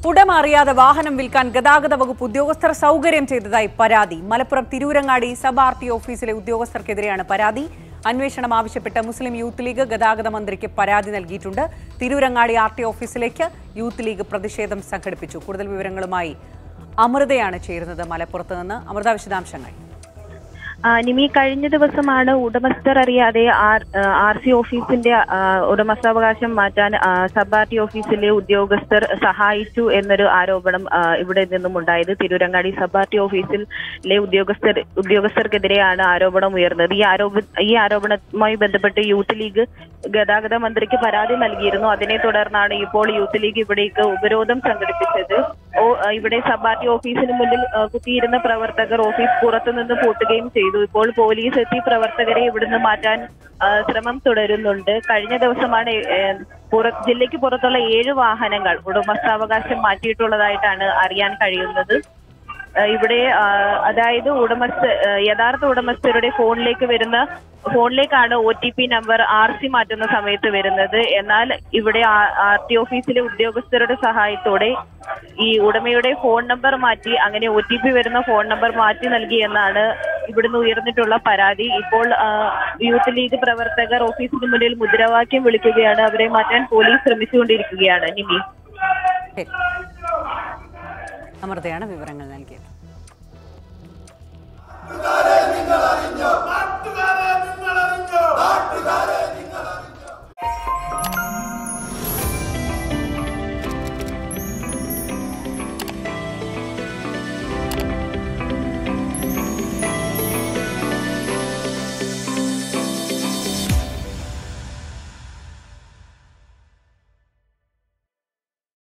ഉടമ അറിയാതെ വാഹനം വിൽക്കാൻ ഗതാഗത വകുപ്പ് ഉദ്യോഗസ്ഥർ സൗകര്യം ചെയ്തതായി പരാതി Malappuram Tirurangadi sub R T ഓഫീസിലെ ഉദ്യോഗസ്ഥർക്കെതിരെയാണ് പരാതി അന്വേഷണം ആവശ്യപ്പെട്ട് മുസ്ലിം യൂത്ത് ലീഗ് ഗതാഗത മന്ത്രിക്ക് പരാതി നൽകിയിട്ടുണ്ട് തിരൂരങ്ങാടി ആർ ടി ഓഫീസിലേക്ക് യൂത്ത് ലീഗ് പ്രതിഷേധം സംഘടിപ്പിച്ചു കൂടുതൽ വിവരങ്ങളുമായി അമൃതയാണ് ചേരുന്നത് മലപ്പുറത്ത് നിന്ന് അമൃത വിശദാംശങ്ങൾ ആ, നിമി കഴിഞ്ഞ ദിവസമാണ് ഉടമസ്ഥർ അറിയാതെ ആർ ആർ സി ഓഫീസിന്റെ ആ, ഉടമസ്ഥാവകാശം മാറ്റാൻ ആ, സബ് ആർ ടി ഓഫീസിലെ ഉദ്യോഗസ്ഥർ സഹായിച്ചു എന്നൊരു ആരോപണം ആ, ഇവിടെ നിന്നും ഉണ്ടായത് തിരൂരങ്ങാടി സബ് ആർ ടി ഓഫീസിലെ ഉദ്യോഗസ്ഥർ ഉദ്യോഗസ്ഥർക്കെതിരെയാണ് ആരോപണം ഉയർന്നത് ഈ ആരോപ ഈ ആരോപണവുമായി ബന്ധപ്പെട്ട് യൂത്ത് ലീഗ് ഗതാഗത മന്ത്രിക്ക് പരാതി നൽകിയിരുന്നു അതിനെ തുടർന്നാണ് ഇപ്പോൾ യൂത്ത് ലീഗ് ഇവിടേക്ക് ഉപരോധം സംഘടിപ്പിച്ചത് ഓ ആ, ഇവിടെ സബ് ആർ ടി ഓഫീസിന് മുന്നിൽ ആ, കുത്തിയിരുന്ന പ്രവർത്തകർ ഓഫീസ് പുറത്തുനിന്ന് പൂട്ടുകയും ചെയ്തു ഇപ്പോൾ പോലീസ് എത്തി പ്രവർത്തകരെ ഇവിടുന്ന് മാറ്റാൻ ആ, ശ്രമം തുടരുന്നുണ്ട് കഴിഞ്ഞ ദിവസമാണ് ഏ, പുറ ജില്ലയ്ക്ക് പുറത്തുള്ള ഏഴ് വാഹനങ്ങൾ ഉടമസ്ഥാവകാശം മാറ്റിയിട്ടുള്ളതായിട്ടാണ് അറിയാൻ കഴിയുന്നത് ആ, ഇവിടെ ആ, അതായത് ഉടമസ്ഥ ആ, യഥാർത്ഥ ഉടമസ്ഥരുടെ ഫോണിലേക്ക് വരുന്ന ഫോണിലേക്കാണ് O T P number R C മാറ്റുന്ന സമയത്ത് വരുന്നത് എന്നാൽ ഇവിടെ ആർ ടി ഓഫീസിലെ ഉദ്യോഗസ്ഥരുടെ സഹായത്തോടെ ഈ ഉടമയുടെ ഫോൺ നമ്പർ മാറ്റി അങ്ങനെ ഒ ടി പി വരുന്ന ഫോൺ നമ്പർ മാറ്റി നൽകി എന്നാണ് ഇവിടുന്ന് ഉയർന്നിട്ടുള്ള പരാതി ഇപ്പോൾ ആ, യൂത്ത് ലീഗ് പ്രവർത്തകർ ഓഫീസിന് മുന്നിൽ മുദ്രാവാക്യം വിളിക്കുകയാണ് അവരെ മാറ്റാൻ പോലീസ് ശ്രമിച്ചുകൊണ്ടിരിക്കുകയാണ് നിമി ശരി. അമൃതയാണ് വിവരങ്ങൾ നൽകിയത് നാട്ടുകാരെ നിങ്ങളറിഞ്ഞോ നാട്ടുകാരെ നിങ്ങളറിഞ്ഞോ നാട്ടുകാരെ